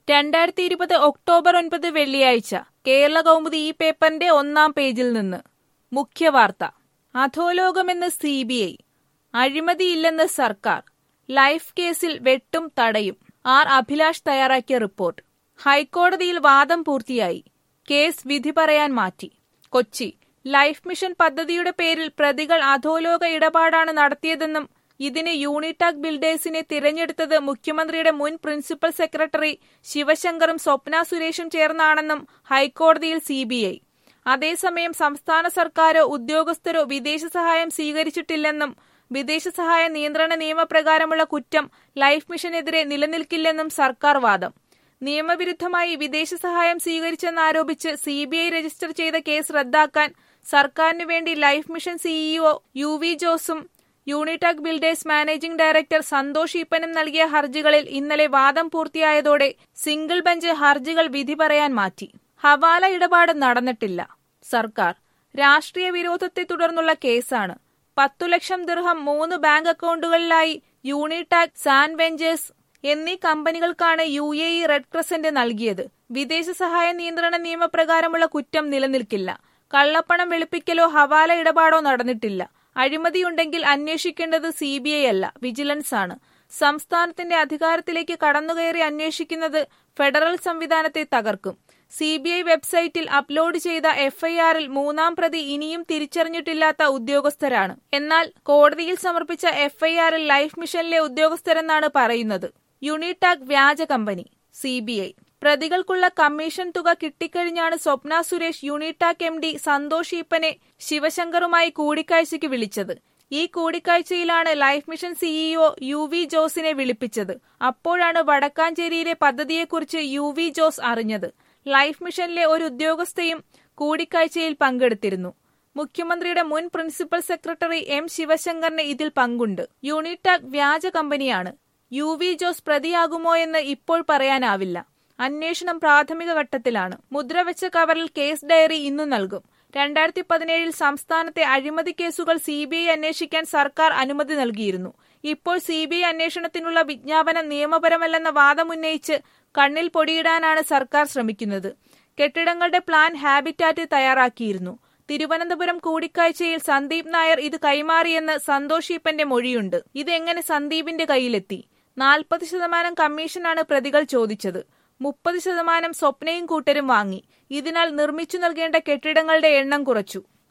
രണ്ടായിരത്തി ഇരുപത് ഒക്ടോബർ ഒൻപത് വെള്ളിയാഴ്ച കേരള കൗമുദി ഈ പേപ്പറിന്റെ ഒന്നാം പേജിൽ നിന്ന് മുഖ്യവാർത്ത അധോലോകമെന്ന് സി ബി ഐ അഴിമതിയില്ലെന്ന് സർക്കാർ ലൈഫ് കേസിൽ വെട്ടും തടയും ആർ അഭിലാഷ് തയ്യാറാക്കിയ റിപ്പോർട്ട് ഹൈക്കോടതിയിൽ വാദം പൂർത്തിയായി കേസ് വിധി പറയാൻ മാറ്റി കൊച്ചി ലൈഫ് മിഷൻ പദ്ധതിയുടെ പേരിൽ പ്രതികൾ അധോലോക ഇടപാടാണ് നടത്തിയതെന്നും ഇതിന് യൂണിടാക് ബിൽഡേഴ്സിനെ തിരഞ്ഞെടുത്തത് മുഖ്യമന്ത്രിയുടെ മുൻ പ്രിൻസിപ്പൽ സെക്രട്ടറി ശിവശങ്കറും സ്വപ്ന സുരേഷും ചേർന്നാണെന്നും ഹൈക്കോടതിയിൽ സിബിഐ അതേസമയം സംസ്ഥാന സർക്കാരോ ഉദ്യോഗസ്ഥരോ വിദേശ സഹായം സ്വീകരിച്ചിട്ടില്ലെന്നും വിദേശ സഹായ നിയന്ത്രണ നിയമപ്രകാരമുള്ള കുറ്റം ലൈഫ് മിഷനെതിരെ നിലനിൽക്കില്ലെന്നും സർക്കാർ വാദം നിയമവിരുദ്ധമായി വിദേശ സഹായം സ്വീകരിച്ചെന്നാരോപിച്ച് സിബിഐ രജിസ്റ്റർ ചെയ്ത കേസ് റദ്ദാക്കാൻ സർക്കാരിനു വേണ്ടി life mission CEO U V ജോസും Unitac builders managing director Santhosh ഈപ്പനും നൽകിയ ഹർജികളിൽ ഇന്നലെ വാദം പൂർത്തിയായതോടെ സിംഗിൾ ബെഞ്ച് ഹർജികൾ വിധി പറയാൻ മാറ്റി ഹവാല ഇടപാട് നടന്നിട്ടില്ല സർക്കാർ രാഷ്ട്രീയ വിരോധത്തെ തുടർന്നുള്ള കേസാണ് പത്തു ലക്ഷം ദിർഹം മൂന്ന് ബാങ്ക് അക്കൗണ്ടുകളിലായി യൂണിടാക് സാൻ വെഞ്ചേഴ്സ് എന്നീ കമ്പനികൾക്കാണ് U A E red crescent നൽകിയത് വിദേശ സഹായ നിയന്ത്രണ നിയമപ്രകാരമുള്ള കുറ്റം നിലനിൽക്കില്ല കള്ളപ്പണം വെളുപ്പിക്കലോ ഹവാല ഇടപാടോ നടന്നിട്ടില്ല അഴിമതിയുണ്ടെങ്കിൽ അന്വേഷിക്കേണ്ടത് സി ബി ഐ അല്ല വിജിലൻസ് ആണ് സംസ്ഥാനത്തിന്റെ അധികാരത്തിലേക്ക് കടന്നുകയറി അന്വേഷിക്കുന്നത് ഫെഡറൽ സംവിധാനത്തെ തകർക്കും സി ബി ഐ വെബ്സൈറ്റിൽ അപ്ലോഡ് ചെയ്ത എഫ്ഐആറിൽ മൂന്നാം പ്രതി ഇനിയും തിരിച്ചറിഞ്ഞിട്ടില്ലാത്ത ഉദ്യോഗസ്ഥരാണ് എന്നാൽ കോടതിയിൽ സമർപ്പിച്ച എഫ്ഐആറിൽ ലൈഫ് മിഷനിലെ ഉദ്യോഗസ്ഥരെന്നാണ് പറയുന്നത് യുണിടാക് വ്യാജ കമ്പനി സി ബി ഐ പ്രതികൾക്കുള്ള കമ്മീഷൻ തുക കിട്ടിക്കഴിഞ്ഞാണ് സ്വപ്ന സുരേഷ് യൂണിടാക് എം ഡി സന്തോഷ് ഈപ്പനെ ശിവശങ്കറുമായി കൂടിക്കാഴ്ചയ്ക്ക് വിളിച്ചത് ഈ കൂടിക്കാഴ്ചയിലാണ് life mission CEO U V ജോസിനെ വിളിപ്പിച്ചത് അപ്പോഴാണ് വടക്കാഞ്ചേരിയിലെ പദ്ധതിയെക്കുറിച്ച് യു വി ജോസ് അറിഞ്ഞത് ലൈഫ് മിഷനിലെ ഒരു ഉദ്യോഗസ്ഥയും കൂടിക്കാഴ്ചയിൽ പങ്കെടുത്തിരുന്നു മുഖ്യമന്ത്രിയുടെ മുൻ പ്രിൻസിപ്പൽ സെക്രട്ടറി എം ശിവശങ്കറിന് ഇതിൽ പങ്കുണ്ട് യൂണിടാക് വ്യാജ കമ്പനിയാണ് യു വി ജോസ് പ്രതിയാകുമോ എന്ന് ഇപ്പോൾ പറയാനാവില്ല അന്വേഷണം പ്രാഥമിക ഘട്ടത്തിലാണ് മുദ്രവെച്ച കവറിൽ കേസ് ഡയറി ഇന്നു നൽകും രണ്ടായിരത്തി പതിനേഴിൽ സംസ്ഥാനത്തെ അഴിമതി കേസുകൾ സി ബി ഐ അന്വേഷിക്കാൻ സർക്കാർ അനുമതി നൽകിയിരുന്നു ഇപ്പോൾ സി ബി ഐ അന്വേഷണത്തിനുള്ള വിജ്ഞാപനം നിയമപരമല്ലെന്ന വാദമുന്നയിച്ച് കണ്ണിൽ പൊടിയിടാനാണ് സർക്കാർ ശ്രമിക്കുന്നത് കെട്ടിടങ്ങളുടെ പ്ലാൻ ഹാബിറ്റാറ്റ് തയ്യാറാക്കിയിരുന്നു തിരുവനന്തപുരം കൂടിക്കാഴ്ചയിൽ സന്ദീപ് നായർ ഇത് കൈമാറിയെന്ന് സന്തോഷ് ഈപ്പന്റെ മൊഴിയുണ്ട് ഇതെങ്ങനെ സന്ദീപിന്റെ കയ്യിലെത്തി നാൽപ്പത് ശതമാനം കമ്മീഷനാണ് പ്രതികൾ ചോദിച്ചത് മുപ്പത് ശതമാനം സ്വപ്നയും കൂട്ടരും വാങ്ങി ഇതിനാൽ നിർമ്മിച്ചു നൽകേണ്ട കെട്ടിടങ്ങളുടെ എണ്ണം കുറച്ചു